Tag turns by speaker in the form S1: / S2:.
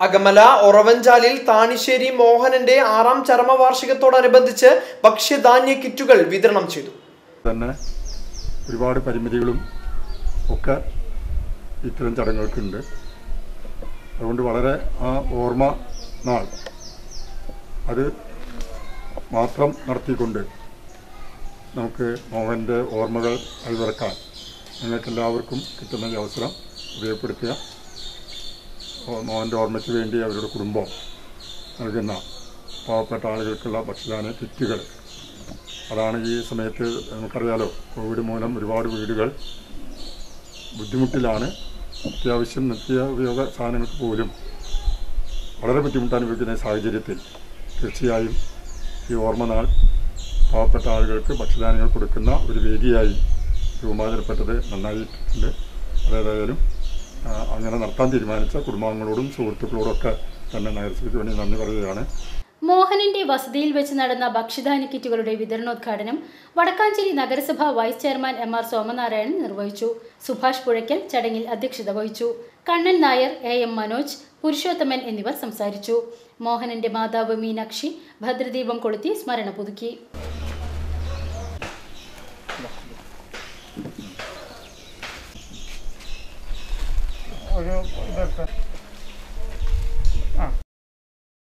S1: അകമല ഒറവഞ്ചാലിൽ താണിശ്ശേരി മോഹനന്റെ ആറാം ചരമവാർഷികത്തോടനുബന്ധിച്ച് ഭക്ഷ്യധാന്യ കിറ്റുകൾ വിതരണം ചെയ്തു
S2: തന്നെ ഒരുപാട് പരിമിതികളും ഒക്കെ ഇത്തരം ചടങ്ങുകൾക്കുണ്ട് അതുകൊണ്ട് വളരെ ആ ഓർമ്മ നാൾ അത് മാത്രം നടത്തിക്കൊണ്ട് നമുക്ക് മോഹൻ്റെ ഓർമ്മകൾ അയവിറക്കാൻ നിങ്ങൾക്കെല്ലാവർക്കും കിട്ടുന്ന ഈ അവസരം ഉപയോഗപ്പെടുത്തുക ഓ- മോഹൻ്റെ ഓർമ്മയ്ക്ക് വേണ്ടി അവരുടെ കുടുംബം നൽകുന്ന പാവപ്പെട്ട ആളുകൾക്കുള്ള ഭക്ഷ്യദാന കിറ്റുകൾ അതാണ് ഈ സമയത്ത് നമുക്കറിയാലോ കോവിഡ് മൂലം ഒരുപാട് വീടുകൾ ബുദ്ധിമുട്ടിലാണ് അത്യാവശ്യം നിത്യ ഉപയോഗ സാധനങ്ങൾക്ക് പോലും വളരെ ബുദ്ധിമുട്ട് അനുഭവിക്കുന്ന ഈ സാഹചര്യത്തിൽ തീർച്ചയായും ഈ ഓർമ്മ നാൾ പാവപ്പെട്ട ആളുകൾക്ക് ഭക്ഷ്യധാന്യങ്ങൾ കൊടുക്കുന്ന ഒരു വേദിയായി രൂപാന്തരപ്പെട്ടത് നന്നായിട്ടുണ്ട് അതേതായാലും ആ, അങ്ങനെ നടത്താൻ തീരുമാനിച്ച കുടുംബാംഗങ്ങളോടും സുഹൃത്തുക്കളോടും ഒക്കെ തന്നെ നഗരസഭയ്ക്ക് വേണ്ടി നന്ദി പറയുകയാണ്
S3: മോഹനന്റെ വസതിയിൽ വെച്ച് നടന്ന ഭക്ഷ്യധാന്യ കിറ്റുകളുടെ വിതരണോദ്ഘാടനം വടക്കാഞ്ചേരി നഗരസഭ vice chairman M R Somanarayanan നിർവഹിച്ചു സുഭാഷ് പുഴയ്ക്കൽ ചടങ്ങിൽ അധ്യക്ഷത വഹിച്ചു കണ്ണൻ നായർ എ എം മനോജ് പുരുഷോത്തമൻ എന്നിവർ സംസാരിച്ചു മോഹനന്റെ മാതാവ് മീനാക്ഷി ഭദ്രദീപം കൊളുത്തി സ്മരണ പുതുക്കി